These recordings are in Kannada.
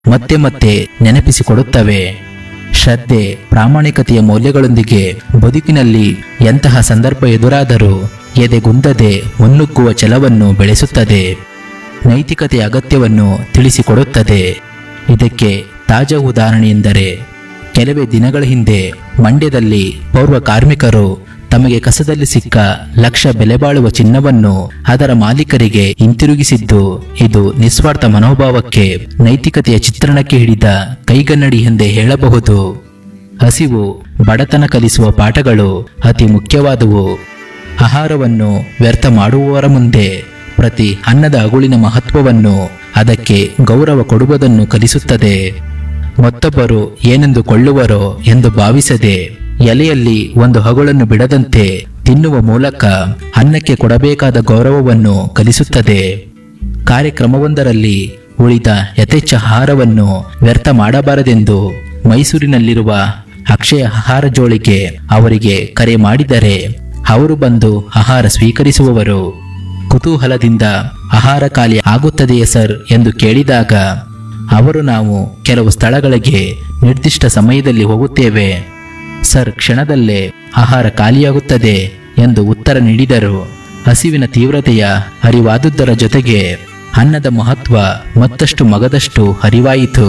ಮತ್ತೆ ಮತ್ತೆ ನೆನಪಿಸಿಕೊಡುತ್ತವೆ ಶ್ರದ್ಧೆ ಪ್ರಾಮಾಣಿಕತೆಯ ಮೌಲ್ಯಗಳೊಂದಿಗೆ ಬದುಕಿನಲ್ಲಿ ಎಂತಹ ಸಂದರ್ಭ ಎದುರಾದರೂ ಎದೆಗುಂದದೆ ಮುನ್ನುಗ್ಗುವ ಛಲವನ್ನು ಬೆಳೆಸುತ್ತದೆ ನೈತಿಕತೆಯ ಅಗತ್ಯವನ್ನು ತಿಳಿಸಿಕೊಡುತ್ತದೆ ಇದಕ್ಕೆ ತಾಜಾ ಉದಾಹರಣೆ ಎಂದರೆ ಕೆಲವೇ ದಿನಗಳ ಹಿಂದೆ ಮಂಡ್ಯದಲ್ಲಿ ಪೌರ್ವ ಕಾರ್ಮಿಕರು ತಮಗೆ ಕಸದಲ್ಲಿ ಸಿಕ್ಕ ಲಕ್ಷ ಬೆಲೆ ಬಾಳುವ ಚಿನ್ನವನ್ನು ಅದರ ಮಾಲೀಕರಿಗೆ ಹಿಂತಿರುಗಿಸಿದ್ದು ಇದು ನಿಸ್ವಾರ್ಥ ಮನೋಭಾವಕ್ಕೆ ನೈತಿಕತೆಯ ಚಿತ್ರಣಕ್ಕೆ ಹಿಡಿದ ಕೈಗನ್ನಡಿ ಎಂದೇ ಹೇಳಬಹುದು ಹಸಿವು ಬಡತನ ಕಲಿಸುವ ಪಾಠಗಳು ಅತಿ ಮುಖ್ಯವಾದವು ಆಹಾರವನ್ನು ವ್ಯರ್ಥ ಮಾಡುವವರ ಮುಂದೆ ಪ್ರತಿ ಅನ್ನದ ಅಗುಳಿನ ಮಹತ್ವವನ್ನು ಅದಕ್ಕೆ ಗೌರವ ಕೊಡುವುದನ್ನು ಕಲಿಸುತ್ತದೆ ಮತ್ತೊಬ್ಬರು ಏನೆಂದು ಕೊಳ್ಳುವರೋ ಎಂದು ಭಾವಿಸದೆ ಎಲೆಯಲ್ಲಿ ಒಂದು ಹಗುಳನ್ನು ಬಿಡದಂತೆ ತಿನ್ನುವ ಮೂಲಕ ಅನ್ನಕ್ಕೆ ಕೊಡಬೇಕಾದ ಗೌರವವನ್ನು ಕಲಿಸುತ್ತದೆ ಕಾರ್ಯಕ್ರಮವೊಂದರಲ್ಲಿ ಉಳಿದ ಯಥೇಚ್ಛ ಆಹಾರವನ್ನು ವ್ಯರ್ಥ ಮಾಡಬಾರದೆಂದು ಮೈಸೂರಿನಲ್ಲಿರುವ ಅಕ್ಷಯ ಆಹಾರ ಜೋಳಿಗೆ ಅವರಿಗೆ ಕರೆ ಮಾಡಿದರೆ ಅವರು ಬಂದು ಆಹಾರ ಸ್ವೀಕರಿಸುವವರು ಕುತೂಹಲದಿಂದ ಆಹಾರ ಖಾಲಿ ಆಗುತ್ತದೆಯೇ ಸರ್ ಎಂದು ಕೇಳಿದಾಗ ಅವರು ನಾವು ಕೆಲವು ಸ್ಥಳಗಳಿಗೆ ನಿರ್ದಿಷ್ಟ ಸಮಯದಲ್ಲಿ ಹೋಗುತ್ತೇವೆ ಸರ್ ಕ್ಷಣದಲ್ಲೇ ಆಹಾರ ಖಾಲಿಯಾಗುತ್ತದೆ ಎಂದು ಉತ್ತರ ನೀಡಿದರು ಹಸಿವಿನ ತೀವ್ರತೆಯ ಅರಿವಾದುದರ ಜೊತೆಗೆ ಅನ್ನದ ಮಹತ್ವ ಮತ್ತಷ್ಟು ಮಗದಷ್ಟು ಅರಿವಾಯಿತು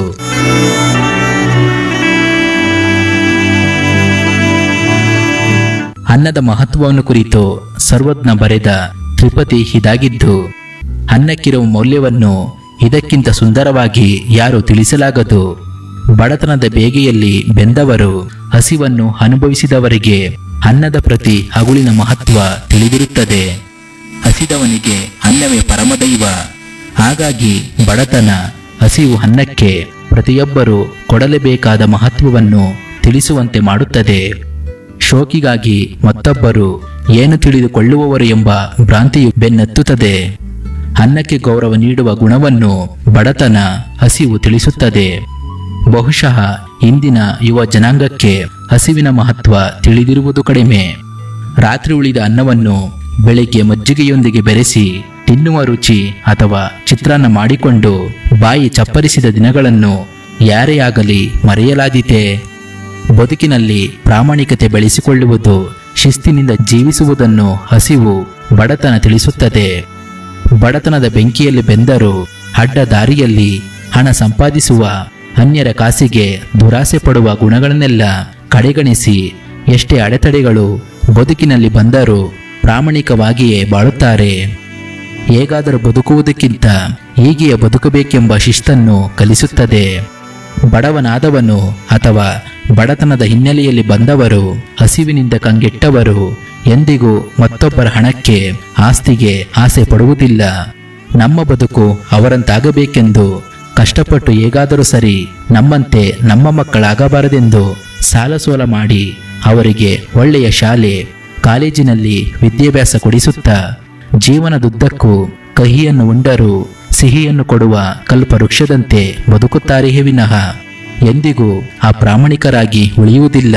ಅನ್ನದ ಮಹತ್ವವನ್ನು ಕುರಿತು ಸರ್ವಜ್ಞ ಬರೆದ ತ್ರಿಪದಿ ಇದಾಗಿದ್ದು ಅನ್ನಕ್ಕಿರುವ ಮೌಲ್ಯವನ್ನು ಇದಕ್ಕಿಂತ ಸುಂದರವಾಗಿ ಯಾರು ತಿಳಿಸಲಾಗದು ಬಡತನದ ಬೇಗೆಯಲ್ಲಿ ಬೆಂದವರು ಹಸಿವನ್ನು ಅನುಭವಿಸಿದವರಿಗೆ ಅನ್ನದ ಪ್ರತಿ ಹಗುಳಿನ ಮಹತ್ವ ತಿಳಿದಿರುತ್ತದೆ ಹಸಿದವನಿಗೆ ಅನ್ನವೇ ಪರಮದೈವ ಹಾಗಾಗಿ ಬಡತನ ಹಸಿವು ಅನ್ನಕ್ಕೆ ಪ್ರತಿಯೊಬ್ಬರು ಕೊಡಲೇಬೇಕಾದ ಮಹತ್ವವನ್ನು ತಿಳಿಸುವಂತೆ ಮಾಡುತ್ತದೆ ಶೋಕಿಗಾಗಿ ಮತ್ತೊಬ್ಬರು ಏನು ತಿಳಿದುಕೊಳ್ಳುವವರು ಎಂಬ ಭ್ರಾಂತಿಯು ಬೆನ್ನತ್ತುತ್ತದೆ ಅನ್ನಕ್ಕೆ ಗೌರವ ನೀಡುವ ಗುಣವನ್ನು ಬಡತನ ಹಸಿವು ತಿಳಿಸುತ್ತದೆ ಬಹುಶಃ ಇಂದಿನ ಯುವ ಜನಾಂಗಕ್ಕೆ ಹಸಿವಿನ ಮಹತ್ವ ತಿಳಿದಿರುವುದು ಕಡಿಮೆ ರಾತ್ರಿ ಉಳಿದ ಅನ್ನವನ್ನು ಬೆಳಿಗ್ಗೆ ಮಜ್ಜಿಗೆಯೊಂದಿಗೆ ಬೆರೆಸಿ ತಿನ್ನುವ ರುಚಿ ಅಥವಾ ಚಿತ್ರಾನ್ನ ಮಾಡಿಕೊಂಡು ಬಾಯಿ ಚಪ್ಪರಿಸಿದ ದಿನಗಳನ್ನು ಯಾರೇ ಆಗಲಿ ಮರೆಯಲಾದೀತೆ ಬದುಕಿನಲ್ಲಿ ಪ್ರಾಮಾಣಿಕತೆ ಬೆಳೆಸಿಕೊಳ್ಳುವುದು ಶಿಸ್ತಿನಿಂದ ಜೀವಿಸುವುದನ್ನು ಹಸಿವು ಬಡತನ ತಿಳಿಸುತ್ತದೆ ಬಡತನದ ಬೆಂಕಿಯಲ್ಲಿ ಬೆಂದರು ಅಡ್ಡ ದಾರಿಯಲ್ಲಿ ಹಣ ಸಂಪಾದಿಸುವ ಅನ್ಯರ ಕಾಸಿಗೆ ದುರಾಸೆ ಪಡುವ ಗುಣಗಳನ್ನೆಲ್ಲ ಕಡೆಗಣಿಸಿ ಎಷ್ಟೇ ಅಡೆತಡೆಗಳು ಬದುಕಿನಲ್ಲಿ ಬಂದರೂ ಪ್ರಾಮಾಣಿಕವಾಗಿಯೇ ಬಾಳುತ್ತಾರೆ ಹೇಗಾದರೂ ಬದುಕುವುದಕ್ಕಿಂತ ಹೀಗೆಯೇ ಬದುಕಬೇಕೆಂಬ ಶಿಸ್ತನ್ನು ಕಲಿಸುತ್ತದೆ ಬಡವನಾದವನು ಅಥವಾ ಬಡತನದ ಹಿನ್ನೆಲೆಯಲ್ಲಿ ಬಂದವರು ಹಸಿವಿನಿಂದ ಕಂಗೆಟ್ಟವರು ಎಂದಿಗೂ ಮತ್ತೊಬ್ಬರ ಹಣಕ್ಕೆ ಆಸ್ತಿಗೆ ಆಸೆ ಪಡುವುದಿಲ್ಲ ನಮ್ಮ ಬದುಕು ಅವರಂತಾಗಬೇಕೆಂದು ಕಷ್ಟಪಟ್ಟು ಹೇಗಾದರೂ ಸರಿ ನಮ್ಮಂತೆ ನಮ್ಮ ಮಕ್ಕಳಾಗಬಾರದೆಂದು ಸಾಲ ಸೋಲ ಮಾಡಿ ಅವರಿಗೆ ಒಳ್ಳೆಯ ಶಾಲೆ ಕಾಲೇಜಿನಲ್ಲಿ ವಿದ್ಯಾಭ್ಯಾಸ ಕೊಡಿಸುತ್ತಾ ಜೀವನದುದ್ದಕ್ಕೂ ಕಹಿಯನ್ನು ಉಂಡರೂ ಸಿಹಿಯನ್ನು ಕೊಡುವ ಕಲ್ಪವೃಕ್ಷದಂತೆ ಬದುಕುತ್ತಾರೆಯೇ ವಿನಃ ಎಂದಿಗೂ ಅಪ್ರಾಮಾಣಿಕರಾಗಿ ಉಳಿಯುವುದಿಲ್ಲ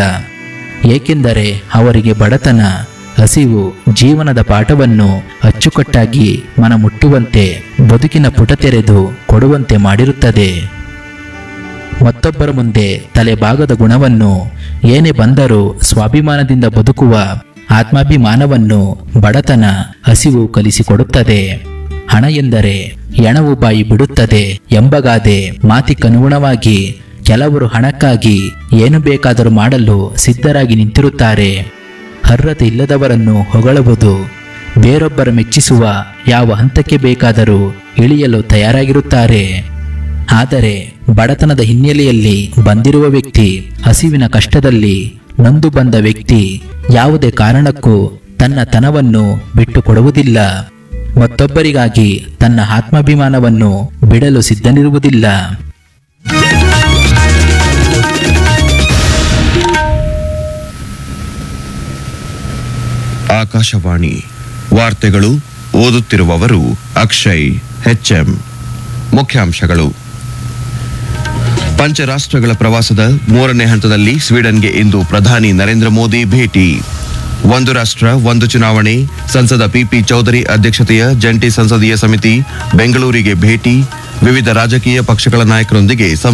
ಏಕೆಂದರೆ ಅವರಿಗೆ ಬಡತನ ಹಸಿವು ಜೀವನದ ಪಾಠವನ್ನು ಅಚ್ಚುಕಟ್ಟಾಗಿ ಮನಮುಟ್ಟುವಂತೆ ಬದುಕಿನ ಪುಟ ತೆರೆದು ಕೊಡುವಂತೆ ಮಾಡಿರುತ್ತದೆ ಮತ್ತೊಬ್ಬರ ಮುಂದೆ ತಲೆಭಾಗದ ಗುಣವನ್ನು ಏನೇ ಬಂದರೂ ಸ್ವಾಭಿಮಾನದಿಂದ ಬದುಕುವ ಆತ್ಮಾಭಿಮಾನವನ್ನು ಬಡತನ ಹಸಿವು ಕಲಿಸಿಕೊಡುತ್ತದೆ ಹಣ ಎಂದರೆ ಎಣವು ಬಾಯಿ ಬಿಡುತ್ತದೆ ಎಂಬಗಾದೆ ಮಾತಿಗನುಗುಣವಾಗಿ ಕೆಲವರು ಹಣಕ್ಕಾಗಿ ಏನು ಬೇಕಾದರೂ ಮಾಡಲು ಸಿದ್ಧರಾಗಿ ನಿಂತಿರುತ್ತಾರೆ ಅರ್ಹತೆ ಇಲ್ಲದವರನ್ನು ಹೊಗಳುವುದು ಬೇರೊಬ್ಬರ ಮೆಚ್ಚಿಸುವ ಯಾವ ಹಂತಕ್ಕೆ ಬೇಕಾದರೂ ಇಳಿಯಲು ತಯಾರಾಗಿರುತ್ತಾರೆ ಆದರೆ ಬಡತನದ ಹಿನ್ನೆಲೆಯಲ್ಲಿ ಬಂದಿರುವ ವ್ಯಕ್ತಿ ಹಸಿವಿನ ಕಷ್ಟದಲ್ಲಿ ನೊಂದು ಬಂದ ವ್ಯಕ್ತಿ ಯಾವುದೇ ಕಾರಣಕ್ಕೂ ತನ್ನ ತನವನ್ನು ಬಿಟ್ಟು ಕೊಡುವುದಿಲ್ಲ ಮತ್ತೊಬ್ಬರಿಗಾಗಿ ತನ್ನ ಆತ್ಮಾಭಿಮಾನವನ್ನು ಬಿಡಲು ಸಿದ್ಧನಿರುವುದಿಲ್ಲ ಆಕಾಶವಾಣಿ ವಾರ್ತೆಗಳು ಓದುತ್ತಿರುವವರು ಅಕ್ಷಯ್ ಹೆಚ್ಎಂ ಮುಖ್ಯಾಂಶಗಳು ಪಂಚರಾಷ್ಟ್ರಗಳ ಪ್ರವಾಸದ ಮೂರನೇ ಹಂತದಲ್ಲಿ ಸ್ವೀಡನ್ಗೆ ಇಂದು ಪ್ರಧಾನಿ ನರೇಂದ್ರ ಮೋದಿ ಭೇಟಿ ಒಂದು ರಾಷ್ಟ್ರ ಒಂದು ಚುನಾವಣೆ ಸಂಸದ ಪಿಪಿ ಚೌಧರಿ ಅಧ್ಯಕ್ಷತೆಯ ಜಂಟಿ ಸಂಸದೀಯ ಸಮಿತಿ ಬೆಂಗಳೂರಿಗೆ ಭೇಟಿ ವಿವಿಧ ರಾಜಕೀಯ ಪಕ್ಷಗಳ ನಾಯಕರೊಂದಿಗೆ